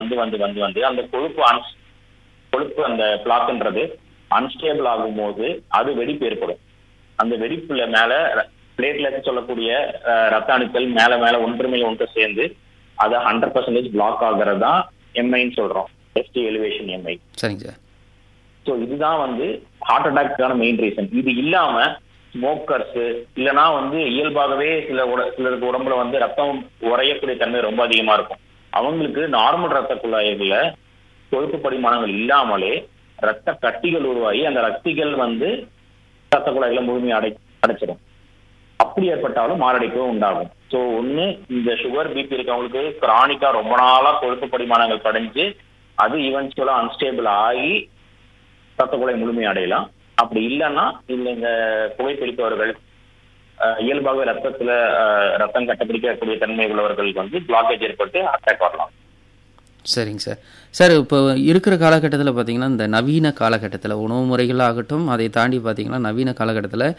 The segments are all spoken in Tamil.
வந்து வந்து வந்து வந்து அந்த கொழுப்பு அன்ஸ் கொழுப்பு அந்த பிளாக்ன்றது அன்ஸ்டேபிள் ஆகும்போது அது வெடிப்பு ஏற்படும் அந்த வெடிப்புல மேல பிளேட்லெட் சொல்லக்கூடிய அஹ், ரத்த அணுக்கள் மேல மேல ஒன்று மேல ஒன்று சேர்ந்து அது ஹண்ட்ரட் பர்சன்டேஜ் பிளாக் ஆகுறது தான் எம்ஐன்னு சொல்றோம் எஸ்டி எலிவேஷன் எம்ஐ சரிங்க சார் ஸோ இதுதான் வந்து ஹார்ட் அட்டாக்கான மெயின் ரீசன் இது இல்லாம ஸ்மோக்கர்ஸ் இல்லைன்னா வந்து இயல்பாகவே சில உட- சிலருக்கு உடம்புல வந்து ரத்தம் உறையக்கூடிய தன்மை ரொம்ப அதிகமா இருக்கும் அவங்களுக்கு நார்மல் ரத்த குழாய்கள்ல கொழுப்பு படிமானங்கள் இல்லாமலே ரத்த கட்டிகள் உருவாகி அந்த ரத்திகள் வந்து ரத்த குழாய்களை முழுமையாக அடை அடைச்சிடும் அப்படி ஏற்பட்டாலும் மாரடைப்பு உண்டாகும் ஸோ ஒண்ணு இந்த சுகர் பிபி இருக்கவங்களுக்கு கிரானிக்கா ரொம்ப நாளா கொழுப்பு படிமானங்கள் படைஞ்சு அது ஈவென்ச்சுவலா அன்ஸ்டேபிள் ஆகி ரத்த குழாய் முழுமை அடையலாம் அப்படி இல்லைன்னா இல்ல இந்த புகைப்பிடிப்பவர்கள் அஹ், இயல்பாகவே ரத்தத்துல அஹ், ரத்தம் கட்டப்பிடிக்கக்கூடிய தன்மை உள்ளவர்களுக்கு வந்து பிளாக்கேஜ் ஏற்பட்டு அட்டாக் வரலாம் சரிங்க சார் சார் இப்போ இருக்கிற காலகட்டத்தில் பார்த்தீங்கன்னா இந்த நவீன காலகட்டத்தில் உணவு முறைகள் ஆகட்டும் அதை தாண்டி பார்த்தீங்கன்னா நவீன காலகட்டத்தில்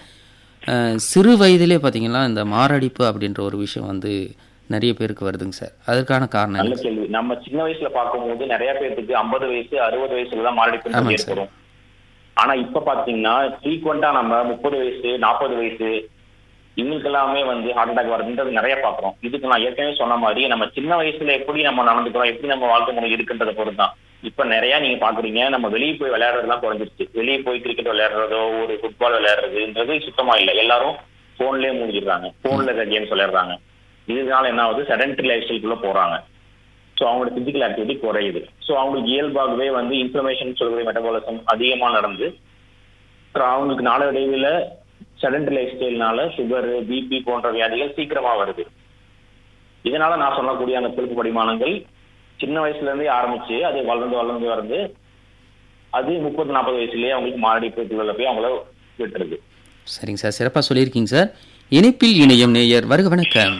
சிறு வயதிலே பார்த்தீங்கன்னா இந்த மாரடைப்பு அப்படின்ற ஒரு விஷயம் வந்து நிறைய பேருக்கு வருதுங்க சார் அதற்கான காரணம் நல்ல என்ன? கேள்வி நம்ம சின்ன வயசுல பார்க்கும்போது நிறைய பேருக்கு ஐம்பது வயசு அறுபது வயசுல தான் மாரடைப்பு ஆமாங்க சார். ஏற்படும் ஆனா இப்ப பாத்தீங்கன்னா ஃப்ரீக்வெண்டா நம்ம முப்பது வயசு நாற்பது வயசு இவங்களுக்கு எல்லாமே வந்து ஹார்ட் அட்டாக் வருதுன்றது நிறைய பாக்குறோம் இதுக்கு நான் ஏற்கனவே சொன்ன மாதிரி நம்ம சின்ன வயசுல எப்படி நம்ம நடந்துக்கிறோம் எப்படி நம்ம வாழ்க்கை முறை இருக்குன்றத பொறுத்து தான் இப்ப நிறைய நீங்க பாக்குறீங்க நம்ம வெளியே போய் விளையாடுறதுலாம் குறைஞ்சிருச்சு வெளியே போய் கிரிக்கெட் விளையாடுறதோ ஒரு ஃபுட்பால் விளையாடுறதுன்றது சுத்தமா இல்லை எல்லாரும் போன்லயே மூழ்கிடுறாங்க போன்ல இருக்க கேம்ஸ் விளையாடுறாங்க இதனால என்ன ஆகுது செடன்டரி லைஃப் ஸ்டைல்குள்ள போறாங்க ஸோ அவங்களோட பிசிக்கல் ஆக்டிவிட்டி குறையுது ஸோ அவங்களுக்கு இயல்பாகவே வந்து இன்ஃப்ளமேஷன் சொல்லக்கூடிய மெட்டபாலிசம் அதிகமாக நடந்து அப்புறம் அவங்களுக்கு நாளடைவில் செடன்டரி லைஃப் ஸ்டைல்னால சுகர் பிபி போன்ற வியாதிகள் சீக்கிரமா வருது இதனால நான் சொல்லக்கூடிய அந்த கொழுப்பு படிமானங்கள் சின்ன வயசுல இருந்தே ஆரம்பிச்சு அது வளர்ந்து வளர்ந்து வருது அது முப்பது நாற்பது வயசுலயே அவங்களுக்கு மாரடைப்புக்குள்ள போய் அவங்கள விட்டுருது சரிங்க சார் சிறப்பாக சொல்லியிருக்கீங்க சார் இணைப்பில் இணையம் நேயர் வருக வணக்கம்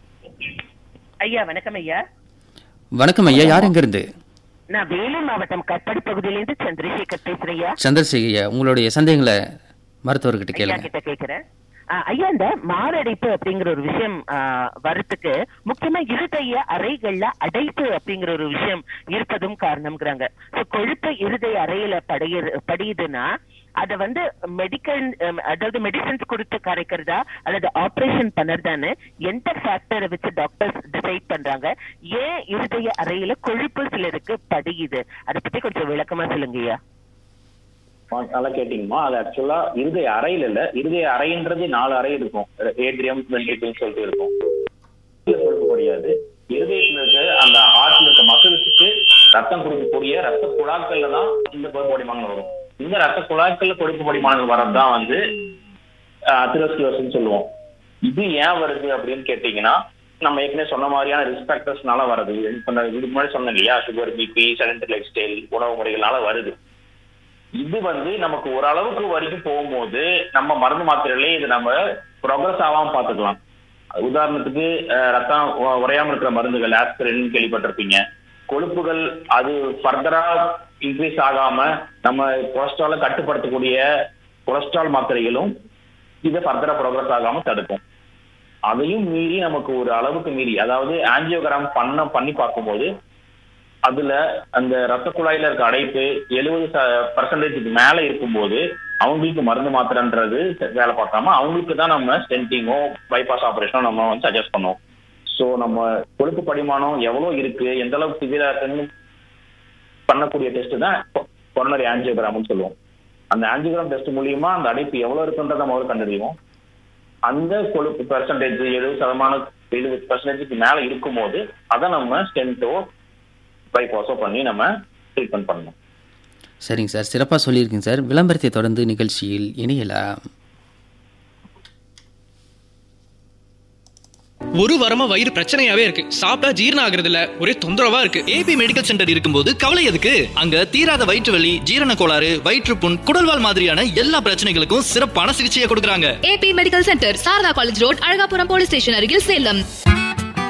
ஐயா வணக்கம் ஐயா வணக்கம் ஐயா யார் எங்கிருந்து நான் வேலூர் மாவட்டம் கட்பாடி பகுதியிலிருந்து சந்திரசேகர் பேசுறேன் ஐயா சந்திரசேகர் ஐயா உங்களுடைய சந்தேகங்களை மருத்துவர்கிட்ட ஐயா கேளுங்க கிட்ட கேக்குறேன் ஆ, ஐயா இந்த மாரடைப்பு அப்படிங்கிற ஒரு விஷயம் ஆ, வரத்துக்கு முக்கியமா இருதய அறைகள்ல அடைப்பு அப்படிங்கிற ஒரு விஷயம் இருப்பதும் காரணம்ங்கிறாங்க So, கொழுப்பு இருதய அறையில படைய படியுதுன்னா அத வந்து மெடிக்கல் அதாவது மெடிசன்ஸ் கொடுத்து கரைக்கிறதா அல்லது ஆபரேஷன் பண்ணுறதான்னு எந்த ஃபேக்டரை வச்சு டாக்டர்ஸ் டிசைட் பண்றாங்க ஏன் இருதய அறையில கொழுப்பு சிலருக்கு படியுது அதை பத்தி கொஞ்சம் விளக்கமா சொல்லுங்கய்யா ஆ, நல்லா கேட்டீங்கம்மா அது ஆக்சுவலா இருதய அறையில இல்ல இருதய அறைன்றது நாலு அறை இருக்கும் ஏட்ரியம் வென்ட்ரிக்கிள்னு சொல்லிட்டு இருக்கும் இதுல கொழுப்பு படியாது இருதயத்துல இருக்க அந்த ஹார்ட்ல இருக்க மசில்ஸுக்கு ரத்தம் கொடுக்கக்கூடிய ரத்த குழாக்கள்ல தான் இந்த கொழுப்பு படிமானங்கள் வரும் இந்த ரத்த குழாய்கள்ல கொழுப்பு படிமானங்கள் வரதுதான் வந்து அத்திரோஸ்கிலோஸ்ன்னு சொல்லுவோம் இது ஏன் வருது அப்படின்னு கேட்டீங்கன்னா நம்ம ஏற்கனவே சொன்ன மாதிரியான ரிஸ்க் ஃபேக்டர்ஸ்னால வருது இப்ப நான் இதுக்கு முன்னாடி சொன்னேன் இல்லையா sugar BP sedentary life style உணவு முறைகள்னால வருது இது வந்து நமக்கு ஓரளவுக்கு வரைக்கும் போகும்போது நம்ம மருந்து மாத்திரையிலே இது நம்ம ப்ரோக்ரஸ் ஆகாம பார்த்துக்கலாம் உதாரணத்துக்கு அஹ், ரத்தம் உ- உறையாம இருக்கிற மருந்துகள் ஆஸ்பிரின் கேள்விப்பட்டிருப்பீங்க கொழுப்புகள் அது ஃபர்தரா இன்க்ரீஸ் ஆகாம நம்ம கொலஸ்ட்ராலை கட்டுப்படுத்தக்கூடிய கொலஸ்ட்ரால் மாத்திரைகளும் இதை ஃபர்தரா ப்ரோக்ரஸ் ஆகாம தடுக்கும் அதையும் மீறி நமக்கு ஒரு அளவுக்கு மீறி அதாவது ஆஞ்சியோகிராம் பண்ண பண்ணி பார்க்கும்போது அதுல அந்த ரத்த குழாயில இருக்க அடைப்பு எழுபது பர்சன்டேஜுக்கு மேல இருக்கும்போது அவங்களுக்கு மருந்து மாத்திரன்றது வேலை பார்க்காம அவங்களுக்கு தான் நம்ம ஸ்டென்டிங்கோ பைபாஸ் ஆபரேஷனோ நம்ம வந்து சஜஸ்ட் பண்ணுவோம் ஸோ நம்ம கொழுப்பு படிமானம் எவ்வளவு இருக்கு எந்த அளவுக்கு சிவியரா இருக்குன்னு பண்ணக்கூடிய டெஸ்ட் தான் கொரோனரி ஆஞ்சியோகிராம்னு சொல்லுவோம் அந்த ஆஞ்சியோகிராம் டெஸ்ட் மூலியமா அந்த அடைப்பு எவ்வளவு இருக்குன்றத முதல்ல கண்டறிவோம் அந்த கொழுப்பு பெர்சன்டேஜ் எழுபது சதமானம் எழுபது பர்சன்டேஜுக்கு மேல இருக்கும்போது அதை நம்ம ஸ்டென்ட்டோ பைபாஸோ பண்ணி நம்ம ட்ரீட்மெண்ட் பண்ணணும் சரிங்க சார் சிறப்பாக சொல்லியிருக்கீங்க சார் விளம்பரத்தை தொடர்ந்து நிகழ்ச்சியில் இணையலாம் ஒரு வாரமா வயிறு பிரச்சனையாவே இருக்கு சாப்பிட்டா ஜீரணம் ஆகுறது இல்ல ஒரே தொந்தரவா இருக்கு ஏபி மெடிக்கல் சென்டர் இருக்கும்போது கவலை எதுக்கு அங்க தீராத வயிற்று வலி ஜீரண கோளாறு வயிற்றுப்புண் குடல்வால் மாதிரியான எல்லா பிரச்சனைகளுக்கும் சிறப்பான சிகிச்சையை கொடுக்கறாங்க AB medical centre Sharada college road Alagapuram police station அருகில் சேலம்